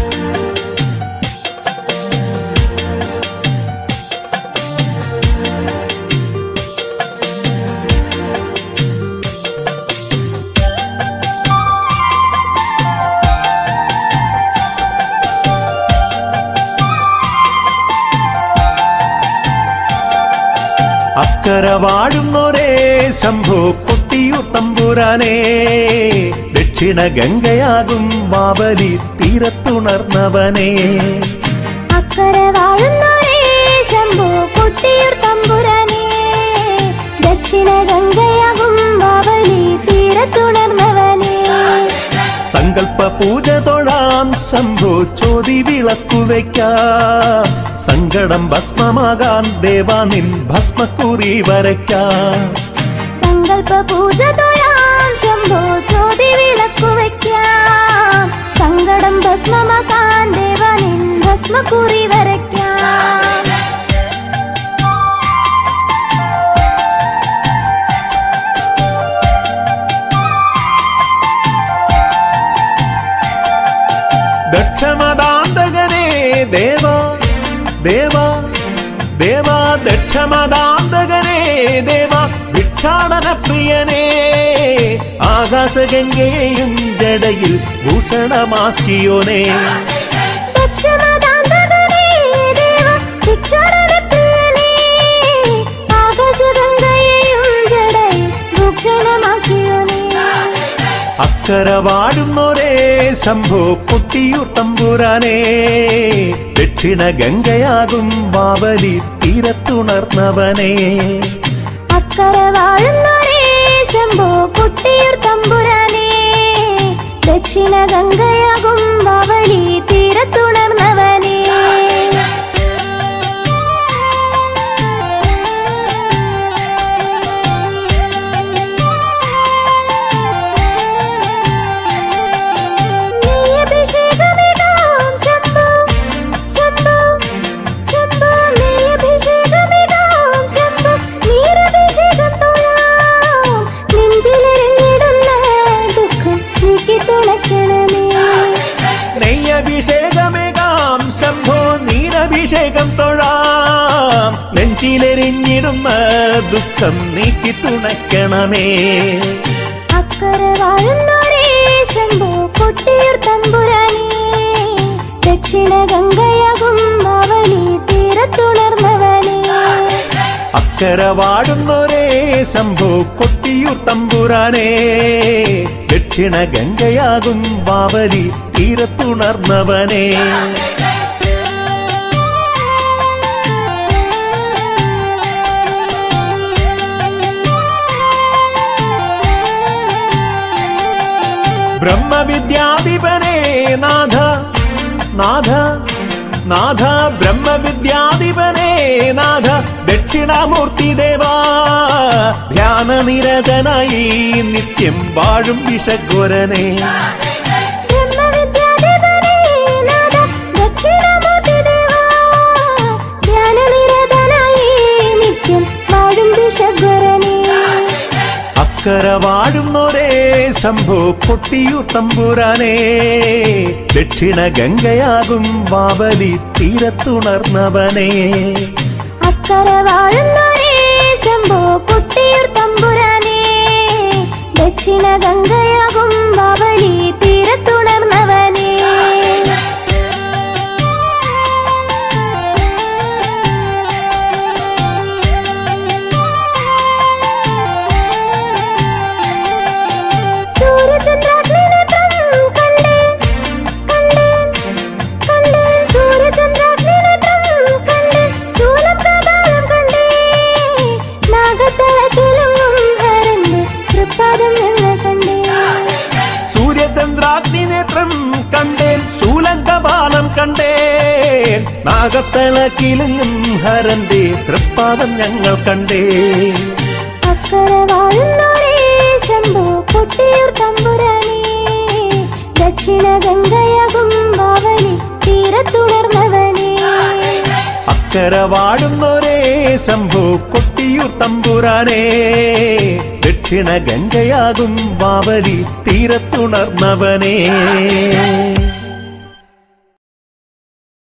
അക്കര വാഴുന്നോരേ ശംഭു കൊട്ടിയൂർ തമ്പുരാനേ ദക്ഷിണ ഗംഗയാകും ബാബലി തീരത്തുണർന്നവനേ അക്കര വാഴുന്നോരേ ശംഭു കുട്ടിയൂർ തമ്പുരാനേ ദക്ഷിണ ഗംഗയാകും ബാവലി തീരത്തുണർന്നവനേ സങ്കൽപ്പ പൂജ തൊഴാം ശംഭു ചോതി വിളക്കു വയ്ക്കാം സങ്കടം ഭസ്മമാകാൻ ദേവാ നിൻ ഭസ്മക്കുറി വരയ്ക്കാം സങ്കൽപ്പ പൂജ തൊഴാം ശംഭോ ജ്യോതി വിളക്കു വയ്ക്കാം സങ്കടം ഭസ്മമാക്കാൻ ദേവനിൻ ഭസ്മക്കുറി വരയ്ക്കാം ദക്ഷമദാന്തകനേ ദേവ ദേവ ദേവ ദക്ഷമദാന്തകനേ ദേവ ഭിക്ഷാടന പ്രിയനേ ആകാശഗംഗയെയും ജടയിൽ ഭൂഷണമാക്കിയോനേ ദക്ഷമദാന്തകനേ ദേവ ഭിക്ഷാടനപ്രിയനേ, ആകാശഗംഗയെയും ജടയിൽ ഭൂഷണമാക്കിയോനേ. അക്കര വാഴുന്നോരേ ശംഭു കൊട്ടിയൂർ തമ്പുരാനേ ദക്ഷിണ ഗംഗയാകും ബാവലി തീരത്തുണർന്നവനേ അക്കര വാഴുന്നോരേ ശംഭോ കുട്ടിയൂർ തമ്പുരാനേ ദക്ഷിണ ഗംഗയാകും ബാവലി തീരത്തുണർന്നവനേ നെയ്യഭിഷേകമിടാം ശംഭോ, ശംഭോ, ശംഭോ, നെയ്യഭിഷേകമിടാം ശംഭോ, നീരഭിഷേകം തൊഴാം. നെഞ്ചിലെറിഞ്ഞിടുന്ന ദുഃഖം നീക്കി തുണയ്ക്കണമേ നെയ്യഭിഷേകമേകാം ശംഭോ നീരഭിഷേകം തൊഴാം നെഞ്ചിലെരിഞ്ഞിടുന്ന ദുഃഖം നീക്കി തുണയ്ക്കണമേ അക്കര വാഴുന്നോരേ ശംഭോ കൊട്ടിയൂർ തമ്പുരാനേ ദക്ഷിണ ഗംഗയാകും അവലി തീരത്തുണർന്നവനേ അക്കര വാടുന്നോരേ ശംഭു കൊട്ടിയൂർ തമ്പുരാനേ ദക്ഷിണ ഗംഗയാകും ബാവലി തീരത്തുണർന്നവനേ ബ്രഹ്മവിദ്യാധിപനേ നാഥ നാഥ നാഥ ബ്രഹ്മവിദ്യാധിപനേ നാഥ ദക്ഷിണാമൂർത്തി ദേവാ ധ്യാനനിരതനായി നിത്യം വാഴും വിഷഘോരനെ ബ്രഹ്മവിദ്യാധിപനേ നാഥ ദക്ഷിണമൂർത്തി ദേവാ, ധ്യാനനിരതനായി നിത്യം വാഴും വിഷഗ്വരനേ. അക്കര വാഴുന്നോരേ ശംഭു കൊട്ടിയൂർ തമ്പുരാനേ ദക്ഷിണ ഗംഗയാകും ബാവലി തീരത്തുണർന്നവനേ അക്കര വാഴുന്നോരേ ശംഭോ കുട്ടിയൂർ തമ്പുരാനേ ദക്ഷിണ ഗംഗയാകും ബാവലി തീരത്തുണർന്നവനേ സൂര്യചന്ദ്രാഗ്നിനേത്രം കണ്ടേൻ, കണ്ടേൻ, കണ്ടേൻ. സൂര്യചന്ദ്രാഗ്നിനേത്രം കണ്ടേൻ. ശൂലം പ്രഭാതം കണ്ടേൻ. നാഗത്തലത്തിലൊന്നും ഹരന്റെ തൃപ്പാദം എന്ന് കണ്ടേൻ. സൂര്യചന്ദ്രാഗ്നി നേത്രം കണ്ടേൻ ശൂലങ്കപാലം കണ്ടേൻ നാഗത്തളക്കിലും ഹരന്റെ തൃപ്പാദം ഞങ്ങൾ കണ്ടേൻ അക്കര വാഴുന്നോരേ ശംഭോ കൊട്ടിയൂർ തമ്പുരാനേ ദക്ഷിണ ഗംഗയാകും ബാവലി തീരത്തുണർന്നവനേ അക്കര വാഴുന്നോരേ ശംഭു കൊട്ടിയൂർ തമ്പുരാനേ ദക്ഷിണ ഗംഗയാകും ബാവലി തീരത്തുണർന്നവനേ